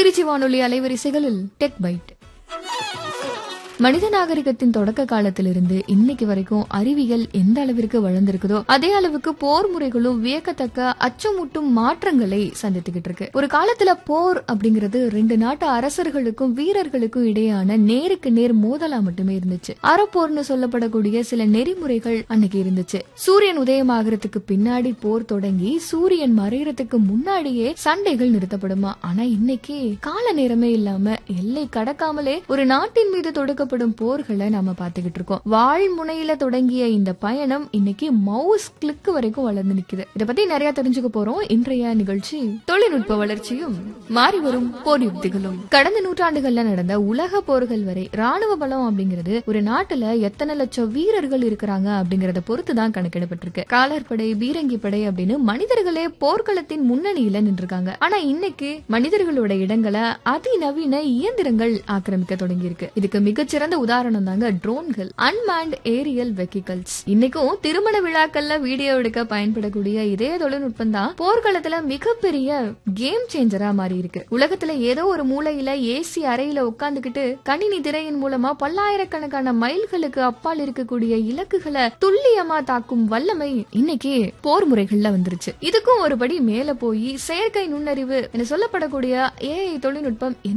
திருச்சி வானொலி அலைவரிசைகளில் tech byte மனித நாகரிகத்தின் தொடக்க காலத்திலிருந்து இன்னைக்கு வரைக்கும் அறிவியல் எந்த அளவிற்கு வளர்ந்திருக்குதோ அதே அளவுக்கு போர் முறைகளும் வியக்கத்தக்க அச்சமூட்டும் மாற்றங்களை சந்தித்துக்கிட்டு இருக்கு ஒரு காலத்துல போர் அப்படிங்கிறது ரெண்டு நாட்டு அரசர்களுக்கும் வீரர்களுக்கும் இடையான நேருக்கு நேர் மோதலா மட்டுமே இருந்துச்சு அறப்போர்னு சொல்லப்படக்கூடிய சில நெறிமுறைகள் அன்னைக்கு இருந்துச்சு சூரியன் உதயமாகறதுக்கு பின்னாடி போர் தொடங்கி சூரியன் மறையறதுக்கு முன்னாடியே சண்டைகள் நிறுத்தப்படுமா ஆனா இன்னைக்கு கால நேரமே இல்லாம எல்லை கடக்காமலே ஒரு நாட்டின் மீது தொடுக்கப்படும் போர்களை நாம பாத்துக்கிட்டு இருக்கோம் வாழ் முனையில தொடங்கிய இந்த பயணம் இன்னைக்கு மவுஸ் கிளிக் வரைக்கும் வளர்ந்து நிக்குது இத பத்தி நிறைய தெரிஞ்சுக்க போறோம் இன்றைய நிகழ்ச்சி தொழில்நுட்ப வளர்ச்சியும் மாறி வரும் போர் யுக்திகளும் கடந்த நூற்றாண்டுகள்ல நடந்த உலக போர்கள் வரை ராணுவ பலம் அப்படிங்கிறது ஒரு நாட்டுல எத்தனை லட்சம் வீரர்கள் இருக்கிறாங்க அப்படிங்கறத பொறுத்து தான் கணக்கிடப்பட்டிருக்கு காலர்படை பீரங்கி படை அப்படின்னு மனிதர்களே போர்க்களத்தின் முன்னணியில நின்றுருக்காங்க ஆனா இன்னைக்கு மனிதர்களோட இடங்களை அதிநவீன இயந்திரங்கள் ஆக்கிரமிக்க தொடங்கி இருக்கு இதுக்கு மிகச்சிறந்த உதாரணம் தாங்க ட்ரோன்கள் அன்மேண்ட் ஏரியல் வெஹிக்கல்ஸ் இன்னைக்கும் திருமண விழாக்கள்ல வீடியோ எடுக்க பயன்படக்கூடிய இதே தொழில்நுட்பம் தான் போர்க்களத்துல மிகப்பெரிய கேம் சேஞ்சரா மாறி இருக்கு உலகத்துல ஏதோ ஒரு மூலையில ஏசி அறையில உட்கார்ந்துகிட்டு கணினி திரையின் மூலமா பல்லாயிரக்கணக்கான மைல்களுக்கு அப்பால் இருக்கக்கூடிய இலக்குகளை துல்லியமா தாக்கும் வல்லமை இன்னைக்கு போர் முறைகள்ல வந்துருச்சு இதுக்கும் ஒருபடி மேல போய் செயற்கை நுண்ணறிவு என சொல்லப்படக்கூடிய ஏஐ தொழில்நுட்பம்